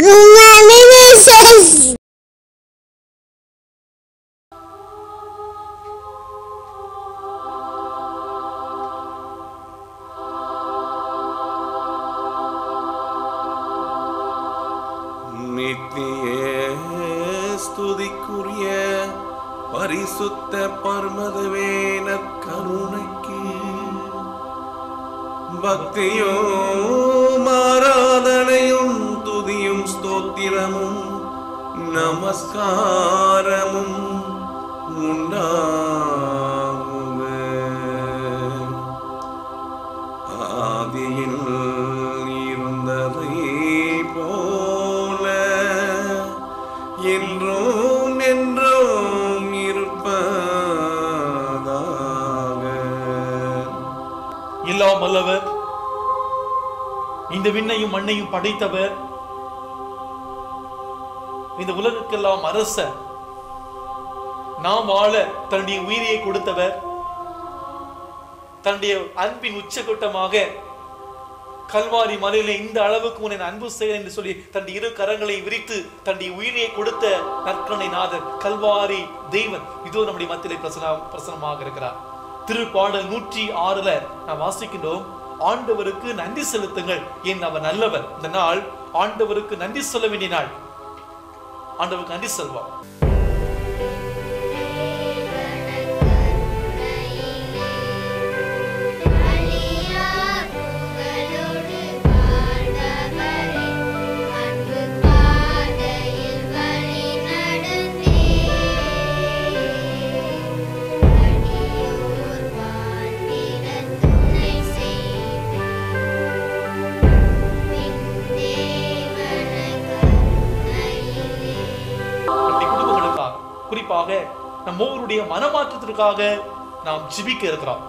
Congratulations! நித்திய ஸ்துதிக்குரிய பரிசுத்த பர்மதவேன கருணைக்கு பக்தியும் ஆராதனையும் துதியும் ஸ்தோத்திரமும் நமஸ்காரமும் உண்டாகுக ஆதியில் இருந்ததை போல என்றும் என்றும் இருப்பதாக எல்லாம் வல்லவர் இந்த விண்ணையும் மண்ணையும் படைத்தவர் இந்த உலகுக்கெல்லாம் அரசர் நாம் வாழ தன்னுடைய உயிரியை கொடுத்தவர் தன்னுடைய அன்பின் உச்சகட்டமாக கல்வாரி மலையிலே இந்த அளவுக்கு உன்னை நான் அன்பு செய்கிறேன் என்று சொல்லி தன்னுடைய இரு கரங்களை விரித்து தன்னுடைய உயிரியை கொடுத்த நற்கருணை நாதர் கல்வாரி தெய்வன் இதோ நம்முடைய மத்தியிலே பிரசன பிரசனமாக இருக்கிறார் திருப்பாடல் நூற்றி ஆறுல நாம் வாசிக்கின்றோம் ஆண்டவருக்கு நன்றி செலுத்துங்கள் என் அவர் நல்லவர் இந்த நாள் ஆண்டவருக்கு நன்றி சொல்ல வேண்டிய நாள் ஆண்டவருக்கு நன்றி செல்வோம் நம்முடைய குடும்பங்களுக்காக குறிப்பாக நம் ஒவ்வொருடைய மனமாற்றத்திற்காக நாம் ஜிபிக்க இருக்கிறோம்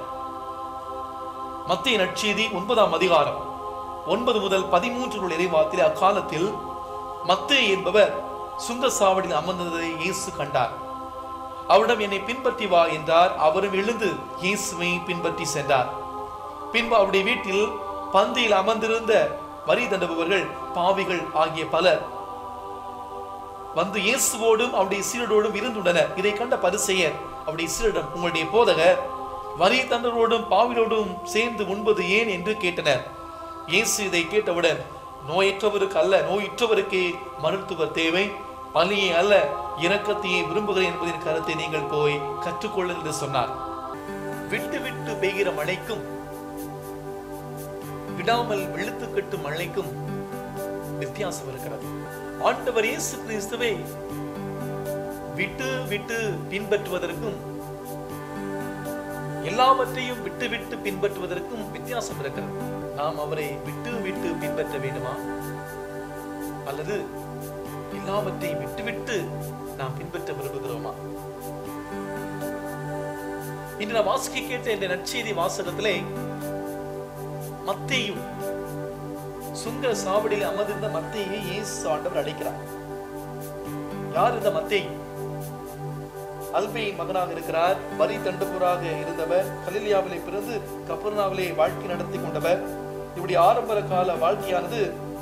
மத்திய நற்செய்தி ஒன்பதாம் அதிகாரம் ஒன்பது முதல் பதிமூன்று உள்ள இறைவாத்திலே அக்காலத்தில் மத்தேயு என்பவர் சுங்கசாவடியில் அமர்ந்ததை இயேசு கண்டார் அவரிடம் என்னை பின்பற்றி வா என்றார் அவரும் எழுந்து இயேசுவை பின்பற்றி சென்றார் பின்பு அவருடைய வீட்டில் பந்தியில் அமர்ந்திருந்த வரி தண்டுபவர்கள் பாவிகள் ஆகிய பலர் வந்து இயேசுவோடும் அவருடைய சீடரோடும் இருந்துள்ளனர் இதை கண்ட பரிசெயர் அவருடைய சீடரிடம் உங்களுடைய போதகர் வரி தண்டரோடும் பாவிலோடும் சேர்ந்து உண்பது ஏன் என்று கேட்டனர் இயேசு இதை கேட்டவுடன் நோயற்றவருக்கு அல்ல நோயுற்றவருக்கே மருத்துவர் தேவை பலியை அல்ல இரக்கத்தையே விரும்புகிறேன் என்பதின் கருத்தை நீங்கள் போய் கற்றுக்கொள்ளுங்கள் என்று சொன்னார் விட்டு விட்டு பெய்கிற மழைக்கும் விடாமல் வெளுத்து கட்டும் மழைக்கும் வித்தியாசம் இருக்கிறது ஆண்டவர் இயேசு கிறிஸ்துவை விட்டு விட்டு பின்பற்றுவதற்கும் எல்லாவற்றையும் விட்டு விட்டு பின்பற்றுவதற்கும் வித்தியாசம் இருக்கிறது நாம் அவரை விட்டு விட்டு பின்பற்ற வேண்டுமா அல்லது எல்லாவற்றையும் விட்டு விட்டு நாம் பின்பற்ற விரும்புகிறோமா இன்று நான் வாசிக்க கேட்ட இந்த நற்செய்தி வாசகத்திலே மத்தேயு சுங்க சாவடியில் அமர்ந்திருந்த மத்தேயை இயேசு ஆண்டவர் அழைக்கிறார் யார் இந்த மத்தேயு அல்பையின் மகனாக இருக்கிறார் வரி தண்டுபூராக இருந்தவர் கலிலியாவிலே பிறந்து கப்பர்னாவிலே வாழ்க்கை நடத்தி கொண்டவர் இப்படி ஆரம்ப கால வாழ்க்கையானது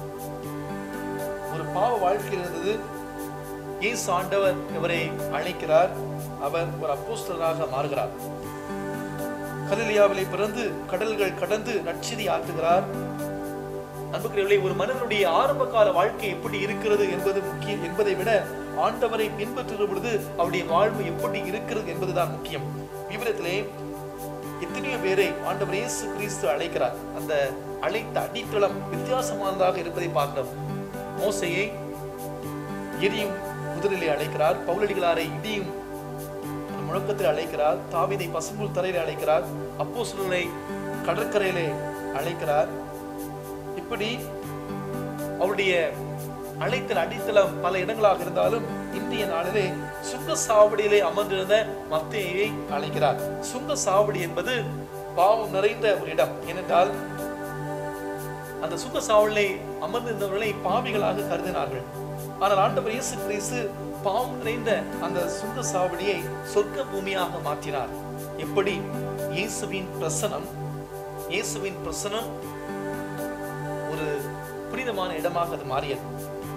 ஒரு பாவ வாழ்க்கை இருந்தது இயேசு ஆண்டவர் இவரை அழைக்கிறார் அவர் ஒரு அப்போஸ்தலராக மாறுகிறார் கலிலியாவிலே பிறந்து கடல்கள் கடந்து நற்செய்தி ஆற்றுகிறார் அன்புக்குரியவர்களே ஒரு மனிதனுடைய ஆரம்ப கால வாழ்க்கை எப்படி இருக்கிறது என்பது முக்கியம் என்பதை விட ஆண்டவரை பின்பற்றுகிற பொழுது அவருடைய வாழ்வு எப்படி இருக்கிறது என்பதுதான் முக்கியம் விவரத்திலே எத்தனையோ பேரை ஆண்டவர் இயேசு கிறிஸ்து அழைக்கிறார் அந்த அழைத்த அடித்தளம் வித்தியாசமானதாக இருப்பதை பார்க்கிறோம் மோசையை எரியும் குதிரையிலே அழைக்கிறார் பவுலடிகளாரை இடியும் முழக்கத்தில் அழைக்கிறார் தாவீதை பசும்புல் தரையிலே அழைக்கிறார் அப்போ கடற்கரையிலே அழைக்கிறார் இப்படி அவருடைய அழைத்தல் அடித்தளம் பல இடங்களாக இருந்தாலும் இந்திய நாளிலே சுங்க சாவடியிலே அமர்ந்திருந்த மத்தேயை அழைக்கிறார் சுங்க சாவடி என்பது பாவம் நிறைந்த ஒரு இடம் ஏனென்றால் அந்த சுங்க சாவடியிலே அமர்ந்திருந்தவர்களை பாவிகளாக கருதினார்கள் ஆனால் ஆண்டவர் இயேசு கிறிஸ்து பாவம் நிறைந்த அந்த சுங்க சாவடியை சொர்க்க பூமியாக மாற்றினார் எப்படி இயேசுவின் பிரசனம் இயேசுவின் பிரசனம் ஒரு புனிதமான இடமாக அது மாறியது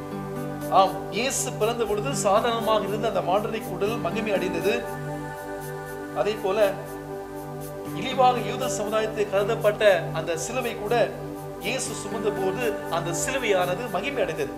ஆம் இயேசு பிறந்த பொழுது சாதாரணமாக இருந்த அந்த மாண்டரிக் உடல் மகிமை அடைந்தது அதே போல இழிவாக யூத சமுதாயத்தை கருதப்பட்ட அந்த சிலுவை கூட இயேசு சுமந்த போது அந்த சிலுவையானது மகிமை அடைந்தது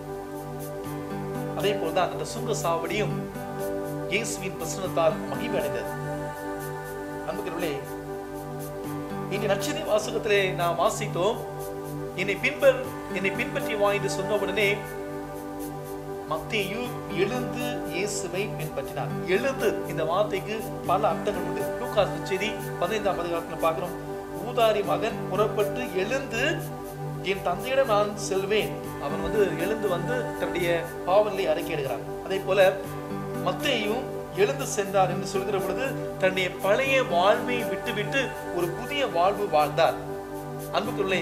அதே போல்தான் அந்த சுங்க சாவடியும் இயேசுவின் பிரசனத்தால் மகிமை அடைந்தது அன்புகளே இனி நட்சத்திர வாசகத்திலே நாம் வாசித்தோம் என்னை பின்பர் என்னை பின்பற்றி வா என்று சொன்ன உடனே மத்தேயு எழுந்து இயேசுவை பின்பற்றினார் எழுந்து இந்த வார்த்தைக்கு பல அர்த்தங்கள் உண்டு லூக்காஸ் செய்தி பதினைந்தாம் அதிகாரத்தில் பார்க்கிறோம் ஊதாரி மகன் புறப்பட்டு எழுந்து என் தந்தையிடம் நான் செல்வேன் அவன் வந்து எழுந்து வந்து தன்னுடைய பாவலை அறிக்கையிடுகிறான் அதே போல மத்தேயும் எழுந்து சென்றார் என்று சொல்கிற பொழுது தன்னுடைய பழைய வாழ்வை விட்டுவிட்டு ஒரு புதிய வாழ்வு வாழ்ந்தார் அன்புக்குள்ளே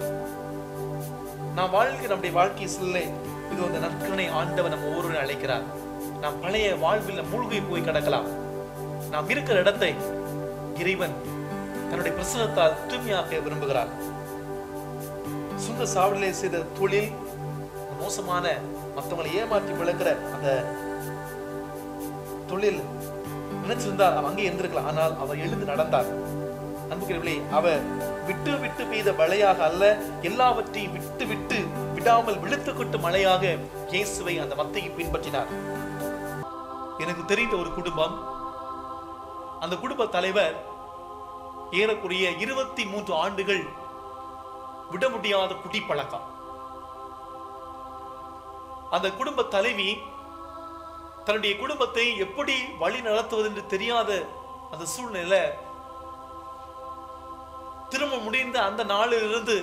நாம் வாழ்க்கை நம்முடைய வாழ்க்கை செல்ல இது அந்த நற்கனை ஆண்டவர் நம்ம ஒவ்வொருவரையும் அழைக்கிறார் நாம் பழைய வாழ்வில் மூழ்கி போய் கிடக்கலாம் நாம் இருக்கிற இடத்தை இறைவன் தன்னுடைய பிரசனத்தால் தூய்மையாக்க விரும்புகிறார் சுங்க சாவடிலே செய்த தொழில் மோசமான மற்றவங்களை ஏமாற்றி விளக்குற அந்த தொழில் நினைச்சிருந்தால் அவன் அங்கே இருந்திருக்கலாம் ஆனால் அவர் எழுந்து நடந்தார் அன்புக்கிறவர்களே அவர் விட்டு விட்டு பெய்த மழையாக அல்ல எல்லாவற்றையும் விட்டு விட்டு விடாமல் விழுத்து கொட்டு மழையாக இயேசுவை அந்த மத்தையை பின்பற்றினார் எனக்கு தெரிந்த ஒரு குடும்பம் அந்த குடும்ப தலைவர் ஏறக்குறைய இருபத்தி மூன்று ஆண்டுகள் விட முடியாத குடிப்பழக்கம் அந்த குடும்ப தலைவி தன்னுடைய குடும்பத்தை எப்படி வழி நடத்துவது என்று தெரியாத அந்த சூழ்நிலை திரும்ப முடிந்த அந்த நாளிலிருந்து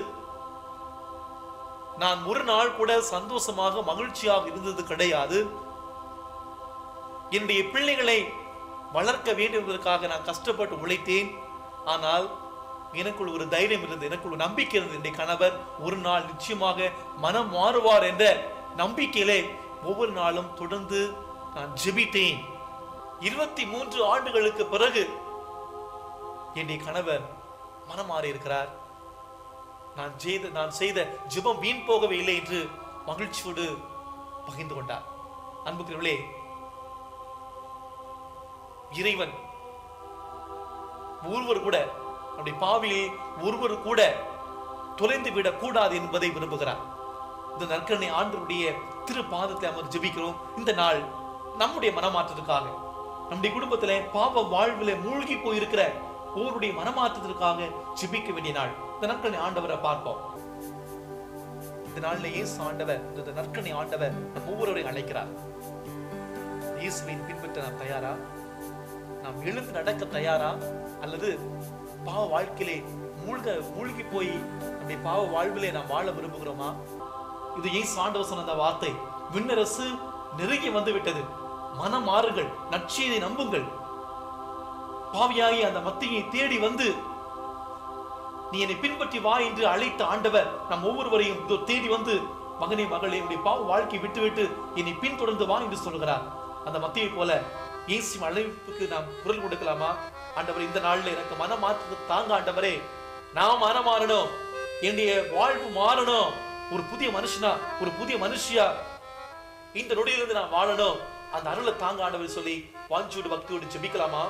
நான் ஒரு நாள் கூட சந்தோஷமாக மகிழ்ச்சியாக இருந்தது கிடையாது என்னுடைய பிள்ளைகளை வளர்க்க வேண்டும் என்பதற்காக நான் கஷ்டப்பட்டு உழைத்தேன் ஆனால் எனக்குள் ஒரு தைரியம் இருந்தது எனக்குள் ஒரு நம்பிக்கை இருந்தது என்னுடைய கணவர் ஒரு நாள் நிச்சயமாக மனம் மாறுவார் என்ற நம்பிக்கையிலே ஒவ்வொரு நாளும் தொடர்ந்து நான் ஜெபித்தேன் இருபத்தி மூன்று ஆண்டுகளுக்கு பிறகு என்னுடைய கணவர் மனம் மாறி இருக்கிறார் நான் செய்த நான் செய்த ஜெபம் வீண் போகவே இல்லை என்று மகிழ்ச்சியோடு பகிர்ந்து கொண்டார் அன்புக்குரியவர்களே இறைவன் ஒருவர் கூட அப்படி பாவியில் ஒருவர் கூட தொலைந்து விடக் கூடாது என்பதை விரும்புகிறார் இந்த நற்கரணை ஆண்டவருடைய திரு பாதத்தை அமர் ஜெபிக்கிறோம் இந்த நாள் நம்முடைய மனமாற்றத்துக்காக நம்முடைய குடும்பத்திலே பாவ வாழ்விலே மூழ்கி போயிருக்கிற ஒவ்வொருடைய மனமாற்றத்திற்காக ஜெபிக்க வேண்டிய நாள் இந்த நற்கரணை ஆண்டவரை பார்ப்போம் இந்த நாள்ல இயேசு ஆண்டவர் இந்த நற்கரணை ஆண்டவர் நம் ஒவ்வொருவரையும் அழைக்கிறார் இயேசுவின் பின்பற்ற நாம் தயாரா நாம் எழுந்து நடக்க தயாரா அல்லது பாவ வாழ்க்கையிலே மூழ்க மூழ்கி போய் நம்முடைய பாவ வாழ்விலே நாம் வாழ விரும்புகிறோமா இது ஏன் சாண்டவர் சொன்ன அந்த வார்த்தை விண்ணரசு நெருங்கி வந்து விட்டது மனம் மாறுங்கள் நற்செய்தை நம்புங்கள் பாவியாகி அந்த மத்தியை தேடி வந்து நீ என்னை பின்பற்றி வா என்று அழைத்த ஆண்டவர் நம் ஒவ்வொருவரையும் இதோ தேடி வந்து மகனே மகளே என்னுடைய பாவ வாழ்க்கை விட்டுவிட்டு என்னை பின்தொடர்ந்து வா என்று சொல்கிறார் அந்த மத்தியை போல இயேசு அழைப்புக்கு நாம் குரல் கொடுக்கலாமா ஆண்டவர் இந்த நாள்ல எனக்கு மன மாற்று தாங்க ஆண்டவரே நான் மனம் மாறணும் என்னுடைய வாழ்வு மாறணும் ஒரு புதிய மனுஷனா ஒரு புதிய மனுஷியா இந்த நொடியிலிருந்து நான் வாழணும் அந்த அருளை தாங்க ஆண்டவர் சொல்லி வாஞ்சியோடு பக்தியோடு ஜெபிக்கலாமா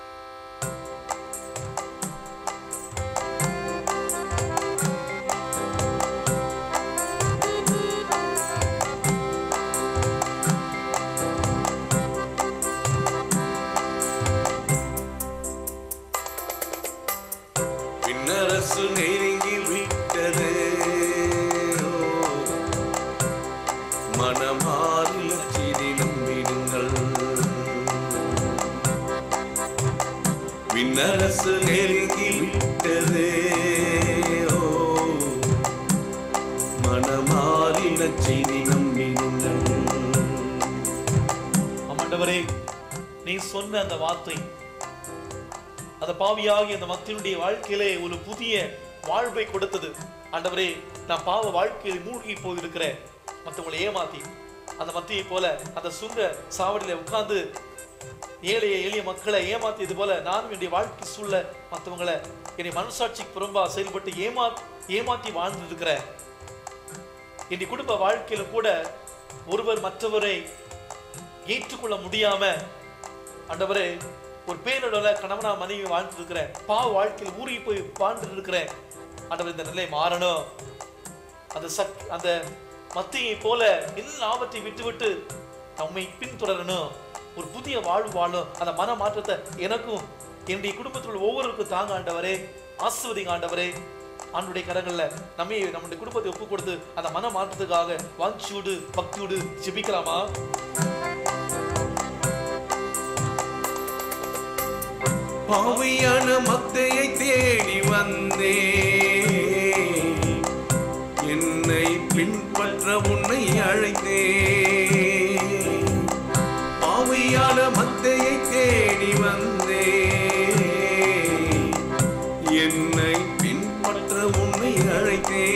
பின்னரசு நெருங்கி விட்டது மனமாறில சிறிலும் விடுங்கள் பின்னரசு நெருங்கி விட்டது மனமாறில சிறிலும் விடுங்கள் ஆமாண்டவரே நீ சொன்ன அந்த வார்த்தை அந்த பாவியாகி அந்த மக்களுடைய வாழ்க்கையிலே ஒரு புதிய வாழ்வை கொடுத்தது ஆண்டவரே நான் பாவ வாழ்க்கையில் மூழ்கி போயிருக்கிற மற்றவங்களை ஏமாத்தி அந்த மத்தியை போல அந்த சுங்க சாவடியில உட்கார்ந்து ஏழைய எளிய மக்களை ஏமாத்தியது போல நானும் என்னுடைய வாழ்க்கை சூழல மற்றவங்களை என்னை மனசாட்சிக்கு புறம்பா செயல்பட்டு ஏமா ஏமாத்தி வாழ்ந்துட்டு இருக்கிறேன் என்னுடைய குடும்ப வாழ்க்கையில கூட ஒருவர் மற்றவரை ஏற்றுக்கொள்ள முடியாம ஆண்டவரே ஒரு பேரோட கணவனா மனைவி வாழ்ந்துட்டு இருக்கிறேன் பாவ வாழ்க்கையில் ஊறி போய் வாழ்ந்துட்டு இருக்கிறேன் ஆண்டவர் இந்த நிலை மாறணும் அந்த சக் அந்த மத்தியை போல எல்லாவற்றையும் விட்டுவிட்டு நம்மை பின்தொடரணும் ஒரு புதிய வாழ்வு வாழும் அந்த மன மாற்றத்தை எனக்கும் என்னுடைய குடும்பத்தில் உள்ள ஒவ்வொருவருக்கும் தாங்க ஆண்டவரே ஆசிர்வதிங்க ஆண்டவரே ஆண்டுடைய கரங்கள்ல நம்ம நம்முடைய குடும்பத்தை ஒப்பு கொடுத்து அந்த மன மாற்றத்துக்காக வாஞ்சியோடு பக்தியோடு ஜெபிக்கலாமா பாவையான மத்தையை தேடி வந்தே என்னை பின்பற்ற உன்னை அழைத்தே பாவையான மத்தையை தேடி வந்தே என்னை பின்பற்ற உன்னை அழைத்தே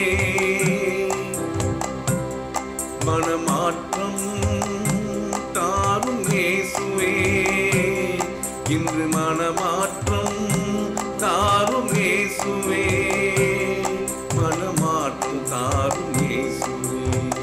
மனமாற்றம் தாரும் இயேசுவே இன்று மனமாற்றம் தாரும் இயேசுவே மனமாற்றம் தாரும் இயேசுவே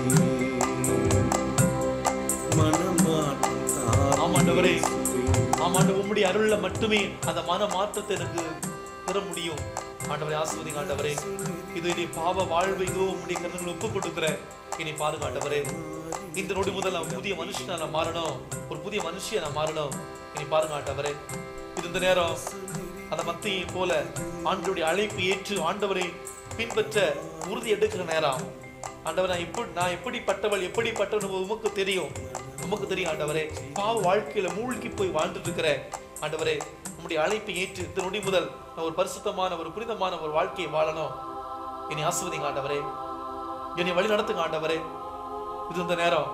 மனமாற்றம் தாரும் ஆமாண்டவரே. இயேசுவே. ஆமாண்டு உம்முடைய அருள்ல மட்டுமே அந்த மன மாற்றத்தை எனக்கு பெற முடியும் ஆண்டவரே ஆசிர்வதிங்க ஆண்டவரே இது இனி பாவ வாழ்வு இதோ உம்முடைய கருத்துக்கள் ஒப்பு கொடுக்குறேன் இனி பாருங்க ஆண்டவரே இந்த நொடி முதல் நான் புதிய மனுஷனா நான் மாறணும் ஒரு புதிய மனுஷியா நான் மாறணும் இனி பாருங்க ஆண்டவரே இது இந்த நேரம் அந்த மத்தியை போல ஆண்டவருடைய அழைப்பு ஏற்று ஆண்டவரை பின்பற்ற உறுதி எடுக்கிற நேரம் ஆண்டவர் நான் எப்படி நான் எப்படிப்பட்டவள் எப்படிப்பட்டவன் உமக்கு தெரியும் உமக்கு தெரியும் ஆண்டவரே பாவ வாழ்க்கையில மூழ்கி போய் வாழ்ந்துட்டு இருக்கிறேன் ஆண்டவரே உம்முடைய அழைப்பை ஏற்று இந்த நொடி முதல் நான் ஒரு பரிசுத்தமான ஒரு புனிதமான ஒரு வாழ்க்கையை வாழணும் என்னை ஆசிர்வதிங்க ஆண்டவரே என்னை வழி நடத்துங்க ஆண்டவரே இது இந்த நேரம்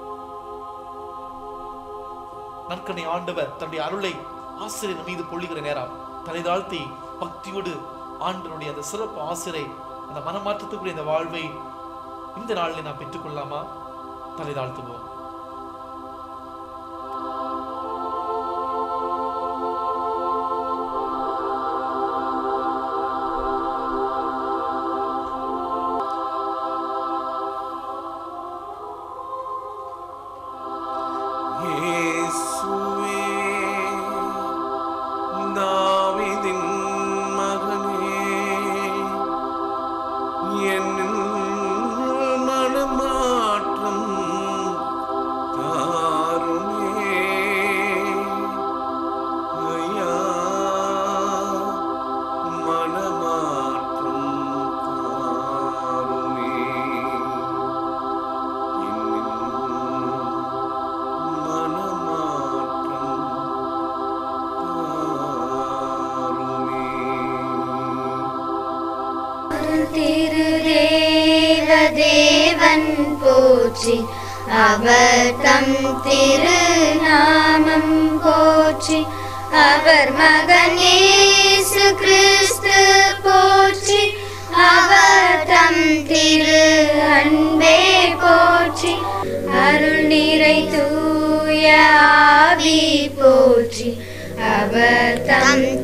நற்கனை ஆண்டவர் தன்னுடைய அருளை ஆசிரியர் மீது பொழிகிற நேரம் தலை தாழ்த்தி பக்தியோடு ஆண்டனுடைய அந்த சிறப்பு ஆசிரை அந்த மனமாற்றத்துக்குரிய இந்த வாழ்வை இந்த நாளில் நாம் பெற்றுக்கொள்ளலாமா தலை தாழ்த்துவோம் இயேசுவே தாவீதின் மகனே என் மனமாற்றம் தாருமே ஐயா மனமாற்றம் தாருமே மனமாற்றம் திருதேவதேவன் போற்றி அவர் தம் திருநாமம் போற்றி அவர் மகன் இயேசு கிறிஸ்து போற்றி அவர் தம் திரு அன்பே போற்றி அருள் நிறை தூய ஆவி போற்றி அவர் தம்